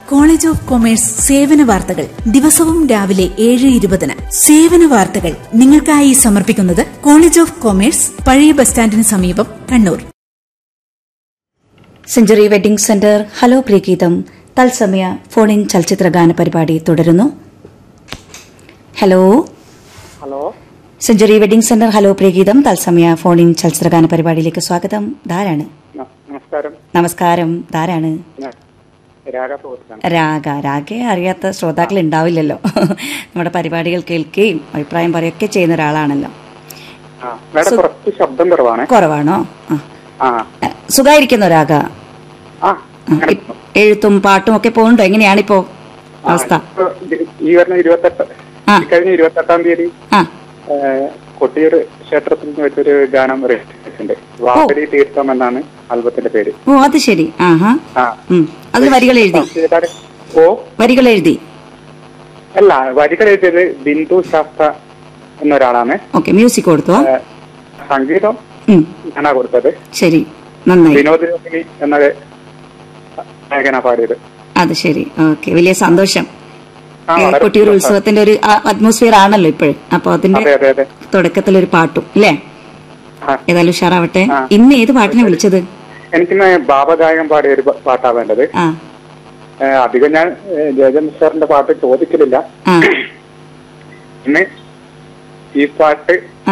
College of commerce സേവന വാർത്തകൾ ദിവസവും രാവിലെ ഏഴ് ഇരുപതിന് സേവന വാർത്തകൾ നിങ്ങൾക്കായി സമർപ്പിക്കുന്നത് കോളേജ് ഓഫ് കൊമേഴ്സ് പഴയ ബസ് സ്റ്റാൻഡിന് സമീപം Kannur century wedding centre hello Priyageetham തത്സമയ ഫോൺ ഇൻ ചലച്ചിത്ര ഗാന പരിപാടി തുടരുന്നു hello hello century wedding centre hello Priyageetham തത്സമയ ഫോൺ ഇൻ ചലച്ചിത്ര ഗാന പരിപാടിയിലേക്ക് സ്വാഗതം ധാരാണ് ന- നമസ്കാരം നമസ്കാരം ധാരാണ് ഞാൻ രാഗ സുഹൃത്താണ് രാഗ രാഗയെ അറിയാത്ത ശ്രോതാക്കൾ ഉണ്ടാവില്ലല്ലോ നമ്മുടെ പരിപാടികൾ കേൾക്കുകയും അഭിപ്രായം പറയുകയൊക്കെ ചെയ്യുന്ന ഒരാളാണല്ലോ ആ മേഡം കുറച്ച് ശബ്ദം കുറവാണ് കുറവാണോ ആ ആ എ, സുഖായിരിക്കുന്നോ രാഗ ആ ആ, ഇ- എഴുത്തും പാട്ടും ഒക്കെ പോകുന്നുണ്ടോ എങ്ങനെയാണിപ്പോ അവസ്ഥ ഇപ്പൊ ഇത് ഈ വരുന്ന ഇരുപത്തെട്ട് ആ. ഈ കഴിഞ്ഞ ഇരുപത്തെട്ടാം തീയതി ആ ഏ, കൊട്ടിയൂർ ക്ഷേത്രത്തിൽ നിന്ന് വെച്ചൊരു ഗാനം റെജിസ്ട്രേഷനുണ്ട് വാപ്പരി തീർത്ഥം എന്നാണ് ആൽബത്തിന്റെ പേര് ഓ അത് ശരി ആഹാ ആ ഉം അതിൽ വരികൾ എഴുതി സംഗീതകാരൻ- ഓ വരികൾ എഴുതി അല്ല വരികൾ എഴുതിയത് ബിന്ദു ശാസ്ത്ര എന്നൊരാളാണ് ഓക്കെ മ്യൂസിക് കൊടുത്തോ ഏ, സംഗീതം ഉം ഞാനാ കൊടുത്തത് ശരി നന്നായി വിനോദ് രോഹിണി എന്ന നായകനാ പാടിയത് അത് ശരി ഓക്കെ വലിയ സന്തോഷം ആ, ഏ, വളരെ കൊട്ടിയൂർ സന്തോഷം. ഉത്സവത്തിന്റെ ഒരു അറ്റ്മോസ്ഫിയർ ആണല്ലോ ഇപ്പോഴും അപ്പൊ അതിന്റെ അതെ അതെ അതെ തുടക്കത്തിൽ ഒരു പാട്ടും അല്ലേ ആ. ഏതായാലും ഉഷാറാവട്ടെ ആ. ഇന്ന് ഏത് പാട്ടിനെ വിളിച്ചത് എനിക്കിന്ന് ബാബഗായകൻ പാടിയ ഒരു പ- പാട്ടാ വേണ്ടത് ആ ഏഹ് അധികം ഞാൻ ഏഹ് ജയചന്ദ്ര സാറിന്റെ പാട്ട് ചോദിക്കലില്ല ആ ഇന്ന് ഈ പാട്ട് ആ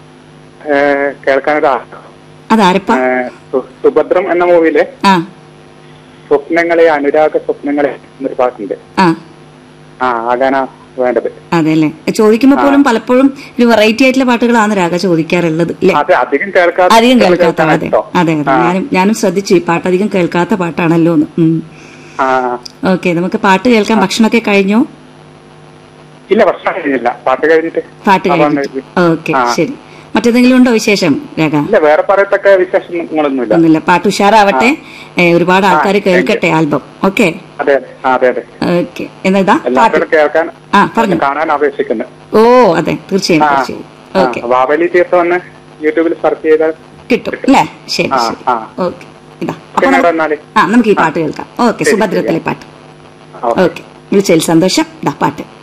ഏഹ് കേൾക്കാനൊരു ആഗ്രഹം. അതാരപ്പ ഏഹ് സു- സുഭദ്രം എന്ന മൂവിയിലെ ആ സ്വപ്നങ്ങളെ അനുരാഗ സ്വപ്നങ്ങളെ എന്നൊരു പാട്ടുണ്ട് ആ ആ ആ ഗാന വേണ്ടത് അതെ അല്ലേ ചോദിക്കുമ്പോ പോലും പലപ്പോഴും ഒരു വെറൈറ്റി ആയിട്ടുള്ള പാട്ടുകളാണ് രാഗ ചോദിക്കാറുള്ളത് അല്ലേ അത് അധികം കേൾക്കാത്ത അധികം കേൾക്കാത്ത കേൾക്കാനാ അതെ ഇഷ്ടം. അതെ അതെ ആ. ഞാനും ഞാനും ശ്രദ്ധിച്ചു ഈ പാട്ട് അധികം കേൾക്കാത്ത പാട്ടാണല്ലോ എന്ന് ആ ഓക്കെ നമുക്ക് പാട്ട് കേൾക്കാം ഭക്ഷണമൊക്കെ കഴിഞ്ഞോ ഇല്ല പ്രശ്നം കഴിഞ്ഞില്ല പാട്ട് കഴിഞ്ഞിട്ട് പാട്ട് ആ, കഴിഞ്ഞിട്ട് വന്നിട്ട്. ഓക്കെ ആ. ശരി മറ്റേതെങ്കിലും ഉണ്ടോ വിശേഷം രേഖ ഇല്ല വേറെ പറയത്തക്ക വിശേഷങ്ങളൊന്നുമില്ല ഒന്നുമില്ല പാട്ട് ഉഷാറാവട്ടെ ഏ, ഒരുപാട് ആൾക്കാർ thank you. കേൾക്കട്ടെ ആൽബം ഓക്കെ അതെ അതെ ആ, അതെ അതെ ഓക്കെ എന്നതാ പാട്ട് എല്ലാവരും കേൾക്കാൻ ആ പറഞ്ഞു കാണാൻ അപേക്ഷിക്കുന്നു ഓ അതെ തീർച്ചയായും ആ, തീർച്ചയായും ആ, ഓക്കെ വാവലി തീർത്ഥം എന്ന് യൂട്യൂബിൽ സെർച്ച് ചെയ്താൽ കിട്ടും അല്ലേ ശരി ആ, ശരി ആ. ഓക്കെ ഇതാ ഓക്കെ, അപ്പൊ മേഡം, നമുക്ക് എന്നാല്. ആ നമുക്ക് ഈ പാട്ട് കേൾക്കാം ഓക്കെ ശരി, സുഭദ്രത്തിലെ ശരി. പാട്ട് ഓക്കെ ഓക്കെ വിളിച്ചതിൽ സന്തോഷം ഇതാ പാട്ട്